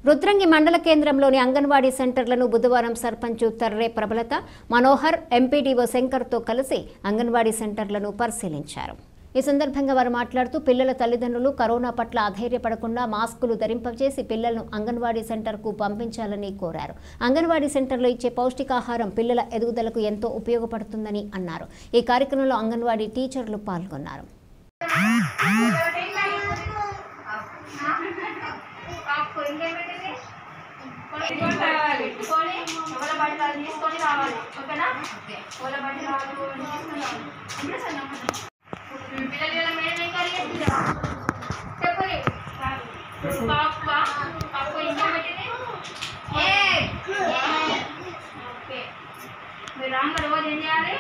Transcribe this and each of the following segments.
రుద్రంగి మండల కేంద్రంలోని అంగన్వాడీ సెంటర్లను బుధవారం సర్పంచ్ తర్రే ప్రబలత మనోహర్ ఎంపీడీఓ శంకర్తో కలిసి అంగన్వాడీ సెంటర్లను పరిశీలించారు ఈ సందర్భంగా వారు మాట్లాడుతూ పిల్లల తల్లిదండ్రులు కరోనా పట్ల అధైర్యపడకుండా మాస్కులు ధరింపజేసి పిల్లలను అంగన్వాడీ సెంటర్కు పంపించాలని కోరారు అంగన్వాడీ సెంటర్లో ఇచ్చే పౌష్టికాహారం పిల్లల ఎదుగుదలకు ఎంతో ఉపయోగపడుతుందని అన్నారు ఈ కార్యక్రమంలో అంగన్వాడీ టీచర్లు పాల్గొన్నారు కాపు ఇంకేం పెట్టింది పెట్టుకొని ఎవరి బట్టి వాళ్ళు తీసుకొని రావాలి ఓకేనా ఎవరి బట్టి వాళ్ళు తీసుకొని రావాలి అంటే సార్ నమ్మకం పిల్లలు ఇలా మేడం ఏం కర్రీ చేసింది చెప్పండి కాపు కాపు ఇంకేం పెట్టింది ఓకే మీరు రాంగ రోజు ఏం చేయాలి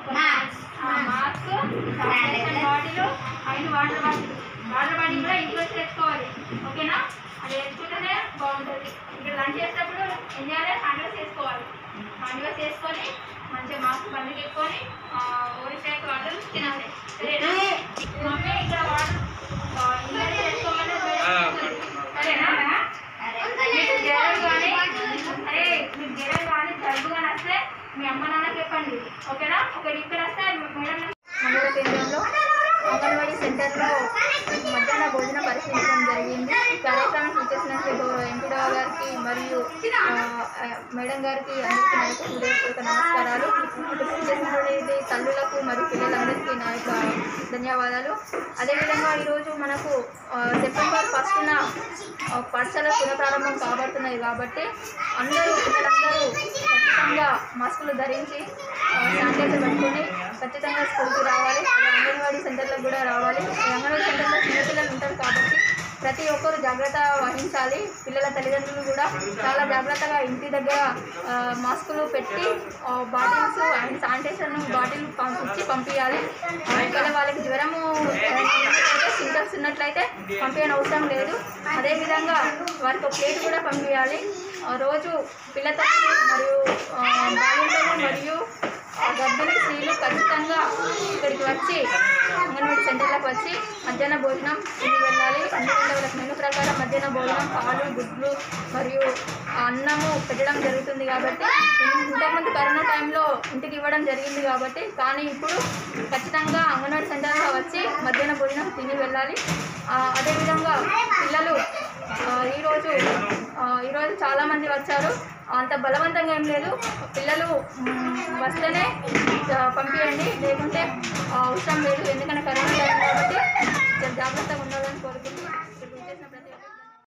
మాస్క్ శానిటైజర్ బాటిల్ ఐదు వాటర్ బాటిల్ వాటర్ బాటిల్ కూడా ఇంట్లో వచ్చి తెచ్చుకోవాలి ఓకేనా అది తెచ్చుకుంటేనే బాగుంటుంది ఇక్కడ లంచ్ చేసేటప్పుడు ఏం చేయాలి హ్యాండ్ వాష్ చేసుకోవాలి హ్యాండ్ వాష్ చేసుకొని మంచిగా మాస్క్ బంద్ పెట్టుకొని ఓడి షేక్ వాటర్ తినాలి సరేనా మమ్మీ ఇక్కడ వాటర్ ఇంట్లో చేసుకోమని సరేనా మీకు జ్వరం కానీ అరే మీకు జ్వరం కానీ జలుబు కానీ వస్తే మీ అమ్మ నాన్నకి చెప్పండి ఓకేనా ఒకటి ఇక్కడ వస్తే మేడం మండల కేంద్రంలో అంగన్వాడీ సెంటర్లో మధ్యాహ్న భోజన పరిశీలించడం జరిగింది ఈ కార్యక్రమం సూచించినట్లు ఎంపీడో గారికి మరియు ఆ, ఆ, మేడం గారికి అందరికీ నా యొక్క హృదయపూర్వక నమస్కారాలు ఇప్పుడు చేసినటువంటి తల్లులకు మరియు పిల్లలందరికీ నా యొక్క ధన్యవాదాలు అదేవిధంగా ఈరోజు మనకు ఆ, సెప్టెంబర్ ఫస్ట్న ఆ, పాఠశాల పునఃప్రారంభం కాబడుతున్నాయి కాబట్టి అందరూ పిల్లలందరూ ఖచ్చితంగా మాస్కులు ధరించి ఆ, శానిటైజర్ పట్టుకొని ఖచ్చితంగా స్కూల్కి రావాలి అలాగే అంగన్వాడీ సెంటర్లకు కూడా రావాలి ఈ అంగన్వాడీ సెంటర్లో చిన్నపిల్లలు ఉంటారు కాబట్టి ప్రతి ఒక్కరు జాగ్రత్త వహించాలి పిల్లల తల్లిదండ్రులు కూడా చాలా జాగ్రత్తగా ఇంటి దగ్గర ఆ, మాస్కులు పెట్టి ఆ, బాటిల్స్ అండ్ శానిటైజర్ను బాటిల్ పంపించి పంపించాలి ఒకవేళ వాళ్ళకి జ్వరము సింటమ్స్ ఉన్నట్లయితే పంపించని అవసరం లేదు అదేవిధంగా వారికి ఒక ప్లేట్ కూడా పంపించాలి ఆ, రోజు పిల్లతో మరియు ఆ, బాలింతలు మరియు ఆ, గర్భిణీ స్త్రీలు ఖచ్చితంగా ఇక్కడికి వచ్చి అంగన్వాడీ సెంటర్లకు వచ్చి మధ్యాహ్న భోజనం తిని వెళ్ళాలి ఎందుకంటే వాళ్ళకి మెను ప్రకారం మధ్యాహ్న భోజనం పాలు గుడ్లు మరియు అన్నము పెట్టడం జరుగుతుంది కాబట్టి ఇంతకుముందు కరోనా టైంలో ఇంటికి ఇవ్వడం జరిగింది కాబట్టి కానీ ఇప్పుడు ఖచ్చితంగా అంగన్వాడీ సెంటర్లో వచ్చి మధ్యాహ్న భోజనం తిని వెళ్ళాలి ఆ, అదేవిధంగా పిల్లలు ఆ, ఈరోజు ఆ, ఈరోజు చాలామంది వచ్చారు అంత బలవంతంగా ఏం లేదు పిల్లలు మ్, వస్తేనే ఆ, పంపించండి లేకుంటే ఆ, అవసరం లేదు ఎందుకంటే కరోనా టైం కాబట్టి జర జాగ్రత్తగా ఉండాలని కోరుకుంటూ ఇక్కడికి వచ్చేసిన ప్రతి